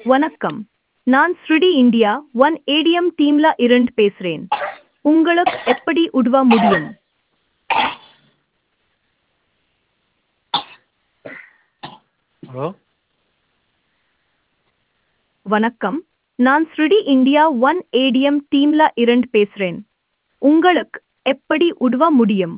வணக்கம் நான் ஸ்ருடி இந்தியா ஒன் ஏடிஎம் டீம்ல இருந்து பேசுறேன் உங்களுக்கு எப்படி உதவ முடியும் ஹலோ வணக்கம் நான் ஸ்ருடி இந்தியா ஒன் ஏடிஎம் டீம்ல இருந்து பேசுறேன் உங்களுக்கு எப்படி உதவ முடியும்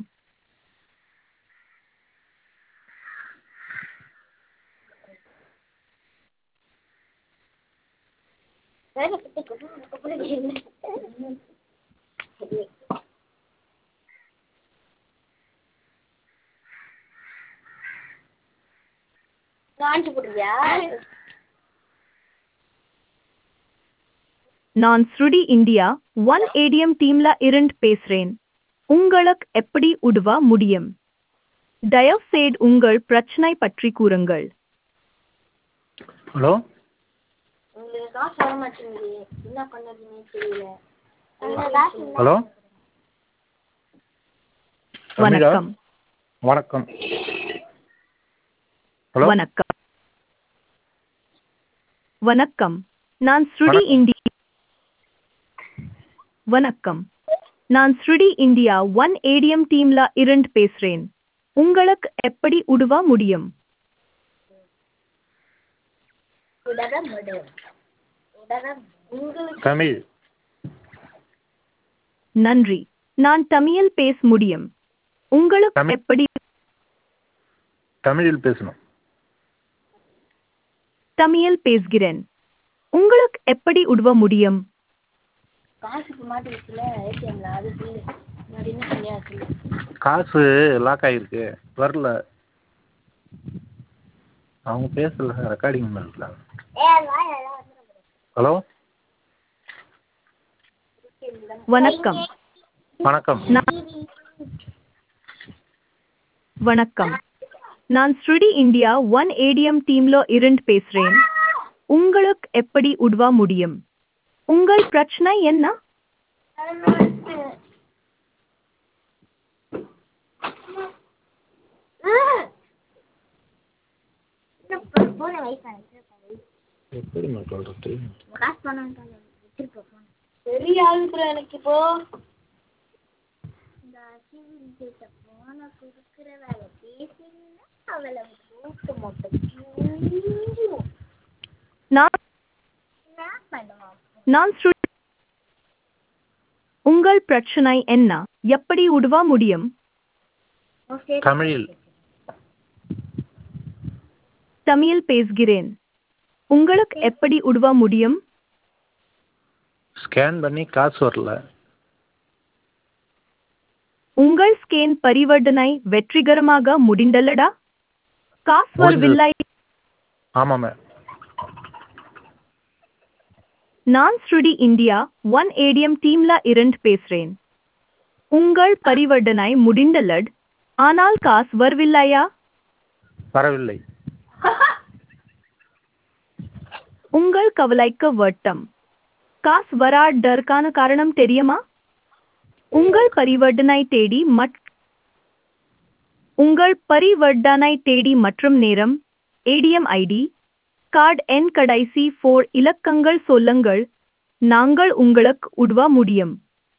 காஞ்சி போடுறியா நான் ஸ்ருடி இந்தியா ஒன் ஏடிஎம் டீம்ல இருந்து பேசுறேன் உங்களுக்கு எப்படி உதவ முடியும் தயவுசெய்து உங்கள் பிரச்சனை பற்றி கூறுங்கள் ஹலோ உங்களுக்கு காசு வர மாட்டேங்குது என்ன பண்ணதுன்னே தெரியல உங்களுக்கு காசு இல்ல. ஹலோ தமிழா? வணக்கம் வணக்கம் ஹலோ வணக்கம் வணக்கம் நான் ஸ்ருடி வணக்கம். இந்தியா வணக்கம் நான் ஸ்ருடி இந்தியா ஒன் ஏடிஎம் டீம்ல இருந்து பேசுறேன் உங்களுக்கு எப்படி உதவ முடியும் உடற முடியும் உடற உங்களுக்கு தமிழ் நன்றி நான் தமிழில் பேச முடியும் உங்களுக்கு தமிழ். எப்படி தமிழில் பேசணும் தமிழில் பேசுகிறேன் உங்களுக்கு எப்படி உதவ முடியும் காசுக்கு மாட்டிக்கிச்சுல ஏடிஎம்ல அது சொல்லு முன்னாடி என்ன சொன்னியா சொல்லு காசு லாக் ஆகிருக்கு வரல அவங்க பேசல ரெக்கார்டிங் பண்ணல ஹலோ வணக்கம் வணக்கம் நான் வணக்கம் நான் ஸ்ருடி இந்தியா ஒன் ஏடிஎம் டீம்ல இருந்து பேசுறேன் உங்களுக்கு எப்படி உதவ முடியும் உங்கள் பிரச்சனை என்ன போன வயசான எப்படி சொல்றது காசு பணம் வச்சிருப்ப போன பெரிய ஆளுக்குற எனக்கு இப்போ இந்த அசிவன் கிட்ட போன குடுக்குற வேலை பேசினா அவளை போட்டு மொட்டை கிழிஞ்சிரும். நான் என்ன பண்ணுவான் நான் ஸ்ருடி உங்கள் பிரச்சனை என்ன எப்படி உதவ முடியும் தமிழில் தமிழில் பேசுகிறேன் உங்களுக்கு எப்படி உதவ முடியும் ஸ்கேன் பண்ணி காசு வரல உங்கள் ஸ்கேன் பரிவர்த்தனை வெற்றிகரமாக முடிந்தல்லடா காசு வரவில்லை ஆமாம் மேம் நான் ஸ்ருடி இந்தியா ஒன் ஏடிஎம் டீம்ல இருந்து பேசுறேன் உங்கள் பரிவர்த்தனை முடிந்தல்லட் ஆனால் காசு வரவில்லையா வரவில்லை உங்கள் கவலைக்கு வட்டம் காசு வராதற்கான காரணம் தெரியுமா உங்கள் பரிவர்த்தனை தேடி மட் உங்கள் பரிவர்த்தனை தேடி மற்றும் நேரம் ஏடிஎம் ஐடி கார்டு எண் கடைசி ஃபோர் இலக்கங்கள் சொல்லுங்கள் நாங்கள் உங்களுக்கு உதவ முடியும்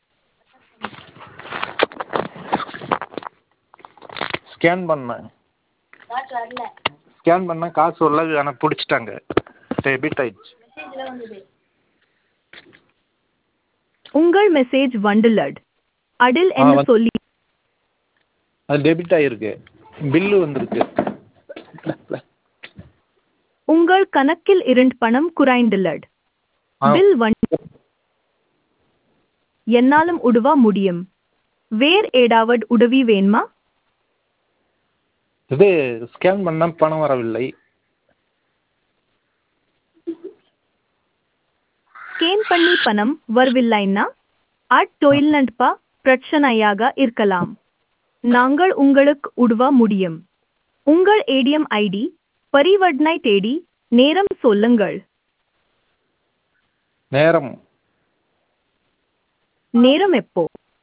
ஸ்கேன் பண்ணேன் காசு வரல ஸ்கேன் பண்ணேன் காசு வரல ஆனால் பிடிச்சிட்டாங்க டெபிட் ஆயிடுச்சு மெசேஜ்ல வந்தது உங்கள் மெசேஜ் வந்துள்ளட் அதில் ஆ, என்ன வந்து- சொல்லி அது டெபிட் ஆகிருக்கு பில்லு வந்திருக்கு உங்கள் கணக்கில் இருந்து பணம் குறைந்துள்ளது ஆ, பில் வந்து என்னாலும் உதவ முடியும் வேர் ஏதாவது உதவி வேணுமா இது ஸ்கேன் பண்ண பணம் வரவில்லை ஸ்கேன் பண்ணி பணம் வரவில்லைன்னா அட் தொழில்நுட்ப பிரச்சனையாக இருக்கலாம் நாங்கள் உங்களுக்கு உதவ முடியும் உங்கள் ஏடிஎம் ஐடி பரிவர்த்தனை தேடி நேரம் சொல்லுங்கள் நேரம் நேரம் எப்போ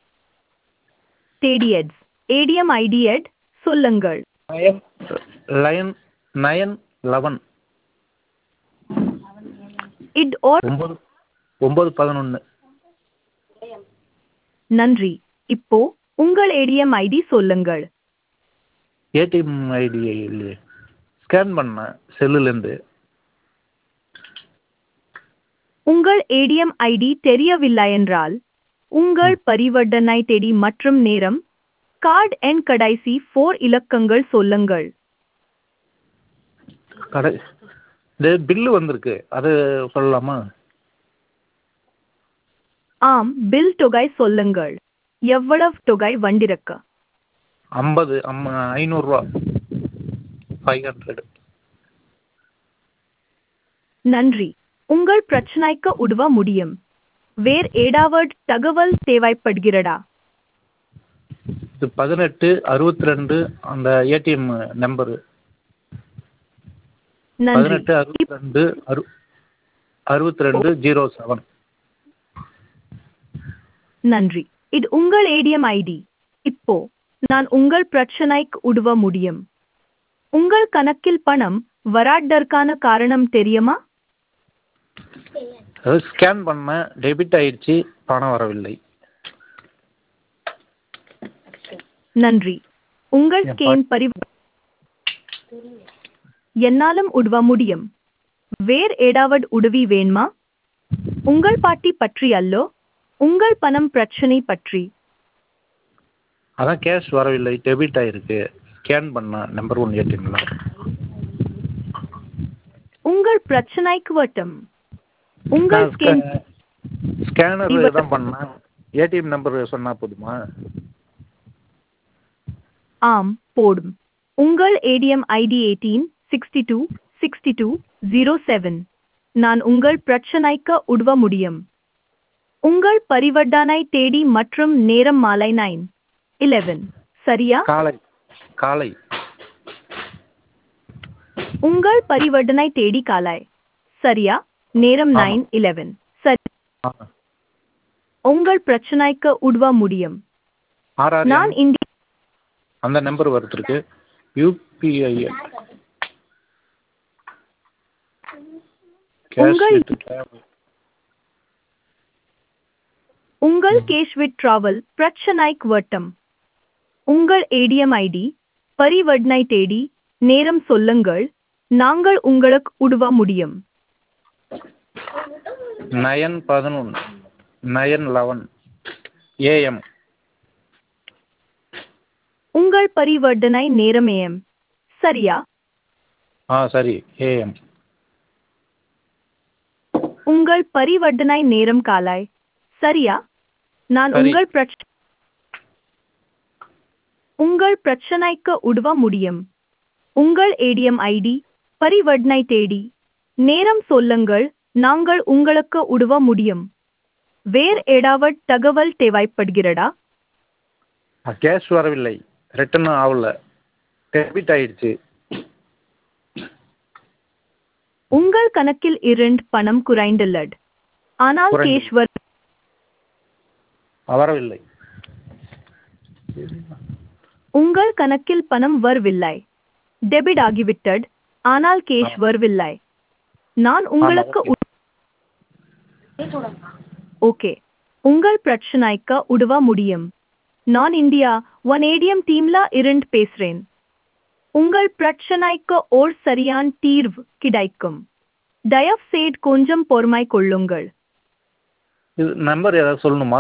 தேடி எட்ஸ் ஏடிஎம் ஐடி எட் சொல்லுங்கள் லைன் நயன் லெவன் இட் ஓர் ஒம்பது ஒம்பது பதினொன்று நன்றி இப்போ உங்கள் ஏடிஎம் ஐடி சொல்லுங்கள் ஏடிஎம் ஐடி இல்லையே ஸ்கேன் பண்ணேன் செல்லுலேருந்து உங்கள் ஏடிஎம் ஐடி தெரியவில்லை என்றால் உங்கள் பரிவர்த்தனை தேதி மற்றும் நேரம் கார்டு எண் கடைசி ஃபோர் இலக்கங்கள் சொல்லுங்கள் கடை இது பில்லு வந்திருக்கு அது சொல்லலாமா ஆம் பில் தொகை சொல்லுங்கள் எவ்வளவு தொகை வந்திருக்கு ஐம்பது அம்ம ஐநூறுரூவா ஃபைவ் ஹண்ட்ரட் நன்றி உங்கள் பிரச்சனைக்கு உதவ முடியும் வேர் ஏடாவது தகவல் தேவைப்படுகிறதா இது பதினெட்டு அறுபத்தி ரெண்டு அந்த ஏடிஎம் நம்பரு நன்றி பதினெட்டு அறுபத்தி ரெண்டு அறு அறுபத்தி ரெண்டு ஜீரோ செவன் நன்றி இது உங்கள் ஏடிஎம் ஐடி இப்போ நான் உங்கள் பிரச்சனைக்கு உதவ முடியும் உங்கள் கணக்கில் பணம் வராதற்கான காரணம் தெரியுமா அது ஸ்கேன் பண்ணேன் டெபிட் ஆயிடுச்சு பணம் வரவில்லை நன்றி உங்கள் என் ஸ்கேன் பரி என்னாலும் உதவ முடியும் வேர் ஏதாவது உதவி வேணுமா உங்கள் பாட்டி பற்றி அல்லோ உங்கள் பணம் பிரச்சனை பற்றி அதான் கேஷ் வரவில்லை டெபிட் ஆயிருக்கு ஸ்கேன் பண்ணேன் நம்பர் ஒன் ஏடிஎம்ல உங்கள் பிரச்சனைக்கு வட்டம் உங்கள் ஸ்கேன் ஸ்கேனர் இவ- தான் பண்ணேன் ஏடிஎம் நம்பர் சொன்னா போதுமா ஆம் போடும் உங்கள் ATM ID eighteen sixty two sixty two zero seven நான் உங்கள் பிரச்சனைக்கு உதவ முடியும் உங்கள் பரிவர்த்தனை தேதி மற்றும் நேரம் மாலை நைன் இலெவன் சரியா காலை காலை உங்கள் பரிவர்த்தனை தேதி காலை சரியா நேரம் ஆமா. நைன் இலெவன் சரி ஆ. உங்கள் பிரச்சனைக்கு உதவ முடியும் ஆர்ஆர் நான் இந்திய அந்த நம்பர் வருதுருக்கு யூபிஐ கேஷ் உங்கள்- வித் டிராவல் உங்கள் கேஷ் விட்ராவல் பிரச்சனைக்கு வட்டம் உங்கள் ஏடிஎம் ஐடி பரிவர்த்தனை தேதி நேரம் சொல்லுங்கள் நாங்கள் உங்களுக்கு உதவ முடியும் நயன் பதினொன்று நயன் லெவன் ஏஎம் உங்கள் பரிவர்த்தனை நேரம் ஏஎம் சரியா ஆ சரி ஏஎம் உங்கள் பரிவர்த்தனை நேரம் காலாய் சரியா நான் சரி. உங்கள் பிரச்ச உங்கள் பிரச்சனைக்கு உதவ முடியும் உங்கள் ஏடிஎம் ஐடி பரிவர்த்தனை தேதி நேரம் சொல்லுங்கள் நாங்கள் உங்களுக்கு உதவ முடியும் வேர் ஏதாவது தகவல் தேவைப்படுகிறதா கேஷ் வரவில்லை ரிட்டர்ன் ஆகல டெபிட் ஆயிடுச்சு உங்கள் கணக்கில் இரண்டு பணம் குறைந்துள்ளது ஆனால் குறைந்து- கேஷ் வர் வரவில்லை உங்கள் கணக்கில் பணம் வரவில்லை டெபிட் ஆகிவிட்டது ஆனால் கேஷ் வரவில்லை நான் உங்களுக்கு okay. உ- ஓகே உங்கள் பிரச்சனைக்கு உதவ முடியும் நான் இந்தியா ஒன் ஏடிஎம் டீம்ல இருந்து பேசுறேன் உங்கள் பிரச்சனைக்கு ஓர் சரியான தீர்வு கிடைக்கும் தயவு செய்து கொஞ்சம் பொறுமை கொள்ளுங்கள் இது நம்பர் ஏதாவது சொல்லணுமா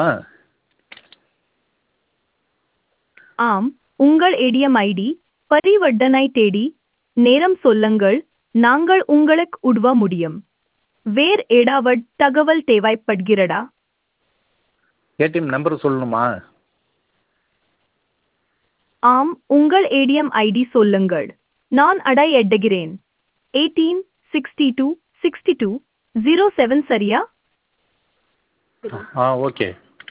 ஆம் உங்கள் ஏடிஎம் ஐடி பரிவர்த்தனை தேதி நேரம் சொல்லுங்கள் நாங்கள் உங்களுக்கு உதவ முடியும் வேர் ஏதாவது தகவல் தேவைப்படுகிறதா ஏடிஎம் நம்பர் சொல்லணுமா ஆம் உங்கள் ஏடிஎம் ஐடி சொல்லுங்கள் நான் அடை எட்டுகிறேன் eighteen sixty two sixty two zero seven சரியா ஆ ஓகே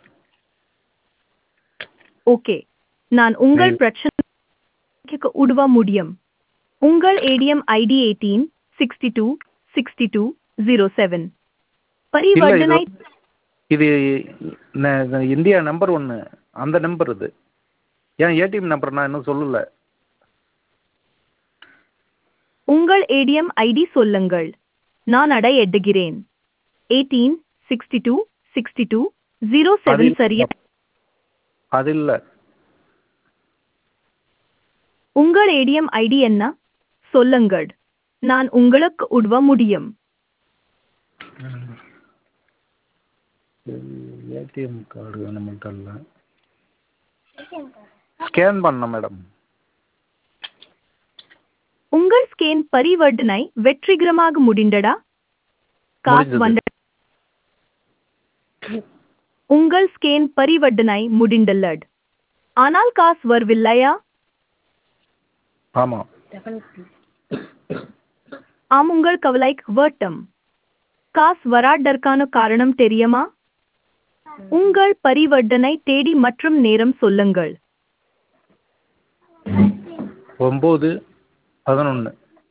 ஓகே நான் உங்கள் ம். பிரச்சனைக்கு உதவ முடியும் உங்கள் ATM ID eighteen sixty two sixty two zero seven இல்லை பரிவர்த்தனை இது ந- ந- இந்தியா நம்பர் ஒன்று அந்த நம்பர் இது ஏன் ஏடிஎம் நம்பர் நான் இன்னும் சொல்லல உங்கள் ஏடிஎம் ஐடி சொல்லுங்கள் நான் அடை எட்டுகிறேன் eighteen sixty two sixty two zero seven சரியா அது இல்லை உங்கள் ஏடிஎம் ஐடி என்ன சொல்லுங்கள் நான் உங்களுக்கு உதவ முடியும் ஏடிஎம் கார்டு நம்மகிட்ட இல்லை ஸ்கேன் பண்ண மேடம் உங்கள் ஸ்கேன் பரிவர்த்தனை வெற்றிகரமாக முடிந்தடா காசு முடிந்தது. வந்த உங்கள் ஸ்கேன் பரிவர்த்தனை முடிந்துள்ளது ஆனால் காசு வரவில்லையா ஆமாம் ஆம் உங்கள் கவலைக்கு வட்டம் காசு வராதற்கான காரணம் தெரியுமா உங்கள் பரிவர்த்தனை தேதி மற்றும் நேரம் சொல்லுங்கள் ஒம்பது பதினொன்று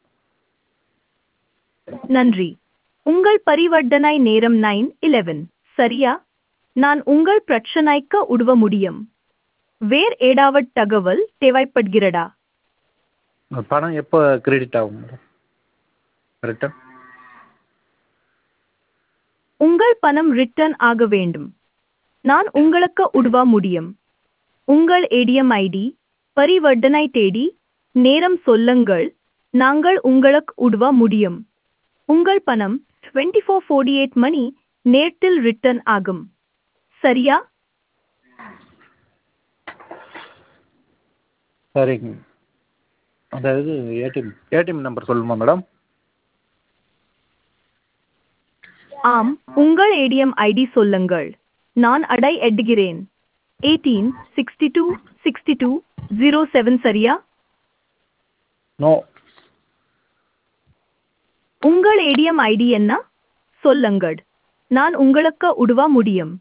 நன்றி உங்கள் பரிவர்த்தனை நேரம் நைன் இலெவன் சரியா நான் உங்கள் பிரச்சனைக்கு உதவ முடியும் வேர் ஏதாவது தகவல் தேவைப்படுகிறதா பணம் எப்போ கிரெடிட் ஆகும் மேடம் ரிட்டன் உங்கள் பணம் ரிட்டர்ன் ஆக வேண்டும் நான் உங்களுக்கு உதவ முடியும் உங்கள் ஏடிஎம் ஐடி பரிவர்த்தனை தேதி நேரம் சொல்லுங்கள் நாங்கள் உங்களுக்கு உதவ முடியும் உங்கள் பணம் டுவெண்ட்டி ஃபோர் ஃபோர்ட்டி எயிட் மணி நேரத்தில் ரிட்டர்ன் ஆகும் சரியா சரிங்க அதாவது ஏடிஎம் ஏடிஎம் நம்பர் சொல்லுமா மேடம் ஆம் உங்கள் ஏடிஎம் ஐடி சொல்லுங்கள் நான் அடை எட்டுகிறேன் eighteen sixty two sixty two zero seven சரியா நோ உங்கள் ஏடிஎம் ஐடி என்ன சொல்லுங்கள் நான் உங்களுக்கு உதவ முடியும்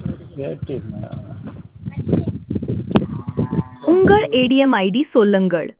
ஏடிஎம் உங்கள் ஏடிஎம் ஐடி சொல்லுங்கள்